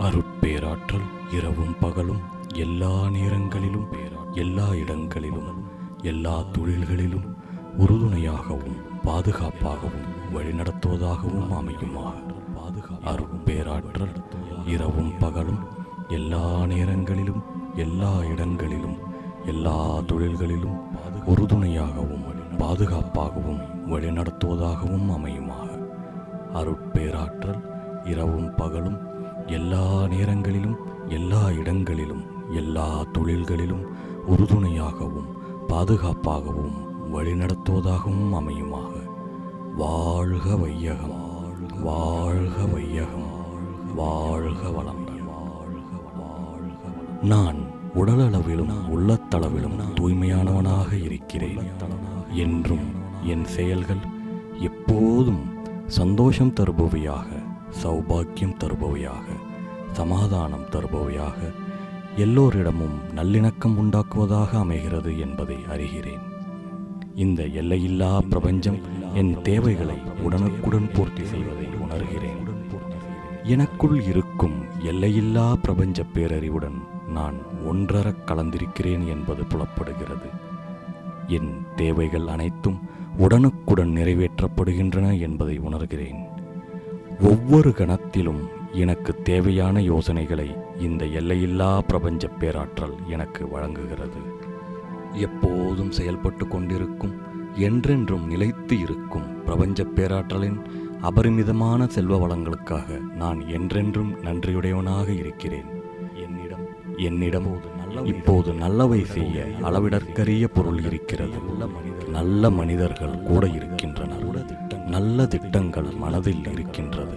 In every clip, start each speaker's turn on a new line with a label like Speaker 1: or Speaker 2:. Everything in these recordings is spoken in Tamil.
Speaker 1: அருட்பேராற்றல் இரவும் பகலும் எல்லா நேரங்களிலும் எல்லா இடங்களிலும் எல்லா தொழில்களிலும் உறுதுணையாகவும் பாதுகாப்பாகவும் வழிநடத்துவதாகவும் அமையுமாக அருட்பேராற்றல் இரவும் பகலும் எல்லா நேரங்களிலும் எல்லா இடங்களிலும் எல்லா தொழில்களிலும் உறுதுணையாகவும் பாதுகாப்பாகவும் வழிநடத்துவதாகவும் அமையுமாக அருட்பேராற்றல் இரவும் பகலும் எல்லா நேரங்களிலும் எல்லா இடங்களிலும் எல்லா தொழில்களிலும் உறுதுணையாகவும் பாதுகாப்பாகவும் வழிநடத்துவதாகவும் அமையுமாக வாழ்க வையகம் வாழ்க வையகம் வாழ்க வளமுடன் நான் உடலளவிலும் உள்ளத்தளவிலும் தூய்மையானவனாக இருக்கிறேன் என்றும் என் செயல்கள் எப்போதும் சந்தோஷம் தருபவையாக சௌபாக்கியம் தருபவையாக சமாதானம் தருபவையாக எல்லோரிடமும் நல்லிணக்கம் உண்டாக்குவதாக அமைகிறது என்பதை அறிகிறேன் இந்த எல்லையில்லா பிரபஞ்சம் என் தேவைகளை உடனுக்குடன் பூர்த்தி செய்வதை உணர்கிறேன் எனக்குள் இருக்கும் எல்லையில்லா பிரபஞ்ச பேரறிவுடன் நான் ஒன்றரக் கலந்திருக்கிறேன் என்பது புலப்படுகிறது என் தேவைகள் அனைத்தும் உடனுக்குடன் நிறைவேற்றப்படுகின்றன என்பதை உணர்கிறேன் ஒவ்வொரு கணத்திலும் எனக்கு தேவையான யோசனைகளை இந்த எல்லையில்லா பிரபஞ்ச பேராற்றல் எனக்கு வழங்குகிறது எப்போதும் செயல்பட்டு கொண்டிருக்கும் என்றென்றும் நிலைத்து இருக்கும் பிரபஞ்ச பேராற்றலின் அபரிமிதமான செல்வ வளங்களுக்காக நான் என்றென்றும் நன்றியுடையவனாக இருக்கிறேன் என்னிடம் என்னிடம் இப்போது நல்லவை செய்ய அளவிடற்கரிய பொருள் இருக்கிறது நல்ல மனிதர்கள் கூட இருக்கின்றனர் நல்ல திட்டங்கள் மனதில் இருக்கின்றது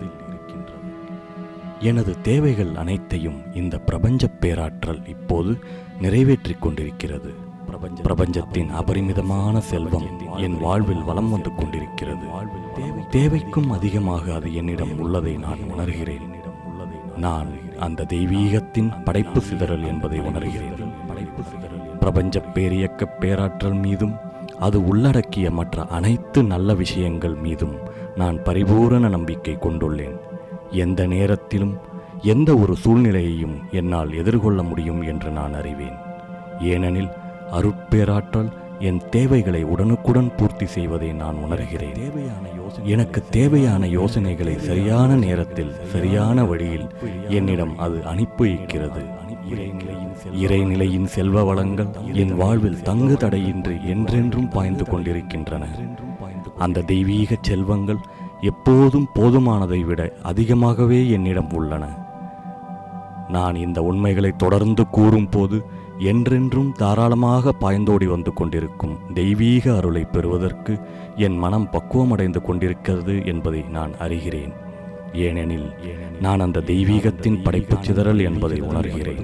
Speaker 1: எனது தேவைகள் அனைத்தையும் இந்த பிரபஞ்ச பேராற்றல் இப்போது நிறைவேற்றிக் கொண்டிருக்கிறது பிரபஞ்சத்தின் அபரிமிதமான செல்வம் என் வாழ்வில் வலம் வந்து கொண்டிருக்கிறது தேவைக்கும் அதிகமாக அது என்னிடம் உள்ளதை நான் உணர்கிறேன் நான் அந்த தெய்வீகத்தின் படைப்பு சிதறல் என்பதை உணர்கிறேன் பிரபஞ்ச பேரியக்க பேராற்றல் மீதும் அது உள்ளடக்கிய மற்ற அனைத்து நல்ல விஷயங்கள் மீதும் நான் பரிபூரண நம்பிக்கை கொண்டுள்ளேன் எந்த நேரத்திலும் எந்த ஒரு சூழ்நிலையையும் என்னால் எதிர்கொள்ள முடியும் என்று நான் அறிவேன் ஏனெனில் அருட்பேராற்றல் என் தேவைகளை உடனுக்குடன் பூர்த்தி செய்வதை நான் உணர்கிறேன் எனக்கு தேவையான யோசனைகளை சரியான நேரத்தில் சரியான வழியில் என்னிடம் அது அனுப்பி வைக்கிறது இறைநிலையின் செல்வ வளங்கள் என் வாழ்வில் தங்கு தடையின்றி என்றென்றும் பாய்ந்து கொண்டிருக்கின்றன அந்த தெய்வீக செல்வங்கள் எப்போதும் போதுமானதை விட அதிகமாகவே என்னிடம் உள்ளன நான் இந்த உண்மைகளை தொடர்ந்து கூறும்போது என்றென்றும் தாராளமாக பாய்ந்தோடி வந்து கொண்டிருக்கும் தெய்வீக அருளை பெறுவதற்கு என் மனம் பக்குவமடைந்து கொண்டிருக்கிறது என்பதை நான் அறிகிறேன் ஏனெனில் நான் அந்த தெய்வீகத்தின் படைப்புச் சிதறல் என்பதை உணர்கிறேன்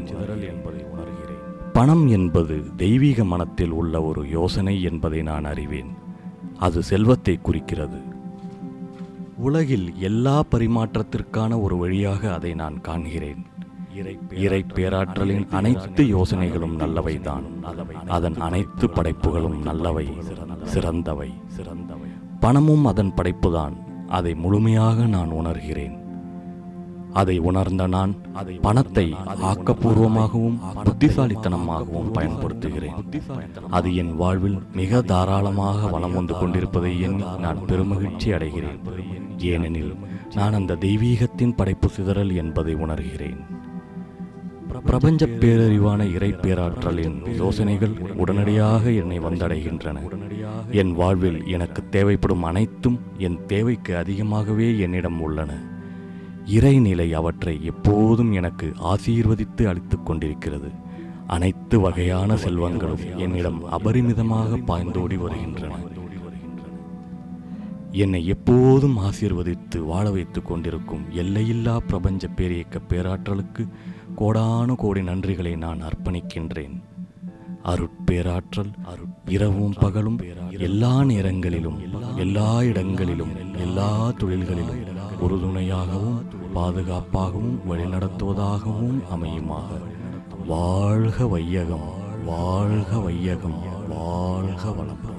Speaker 1: பணம் என்பது தெய்வீக மனத்தில் உள்ள ஒரு யோசனை என்பதை நான் அறிவேன் அது செல்வத்தை குறிக்கிறது உலகில் எல்லா பரிமாற்றத்திற்கான ஒரு வழியாக அதை நான் காண்கிறேன் இறை பேராற்றலின் அனைத்து யோசனைகளும் நல்லவைதான் அதன் அனைத்து படைப்புகளும் நல்லவை சிறந்தவை சிறந்தவை பணமும் அதன் படைப்புதான் அதை முழுமையாக நான் உணர்கிறேன் அதை உணர்ந்த நான் அதை பணத்தை ஆக்கப்பூர்வமாகவும் புத்திசாலித்தனமாகவும் பயன்படுத்துகிறேன் அது என் வாழ்வில் மிக தாராளமாக வளம் வந்து கொண்டிருப்பதை எண்ணி நான் பெருமகிழ்ச்சி அடைகிறேன் ஏனெனில் நான் அந்த தெய்வீகத்தின் படைப்பு சிதறல் என்பதை உணர்கிறேன் பிரபஞ்ச பேரறிவான இறை பேராற்றலின் யோசனைகள் உடனடியாக என்னை வந்தடைகின்றன என் வாழ்வில் எனக்கு தேவைப்படும் அனைத்தும் என் தேவைக்கு அதிகமாகவே என்னிடம் உள்ளன இறைநிலை அவற்றை எப்போதும் எனக்கு ஆசீர்வதித்து அளித்துக் கொண்டிருக்கிறது அனைத்து வகையான செல்வங்களும் என்னிடம் அபரிமிதமாக பாய்ந்தோடி வருகின்றன என்னை எப்போதும் ஆசீர்வதித்து வாழ வைத்துக் கொண்டிருக்கும் எல்லையில்லா பிரபஞ்ச பேரியக்க பேராற்றலுக்கு கோடானு கோடி நன்றிகளை நான் அர்ப்பணிக்கின்றேன் அருட்பேராற்றல் இரவும் பகலும் எல்லா நேரங்களிலும் எல்லா இடங்களிலும் எல்லா தொழில்களிலும் உறுதுணையாகவும் பாதுகாப்பாகவும் வழிநடத்துவதாகவும் அமையுமாக வாழ்க வையகம் வாழ்க வையகம் வாழ்க வளம்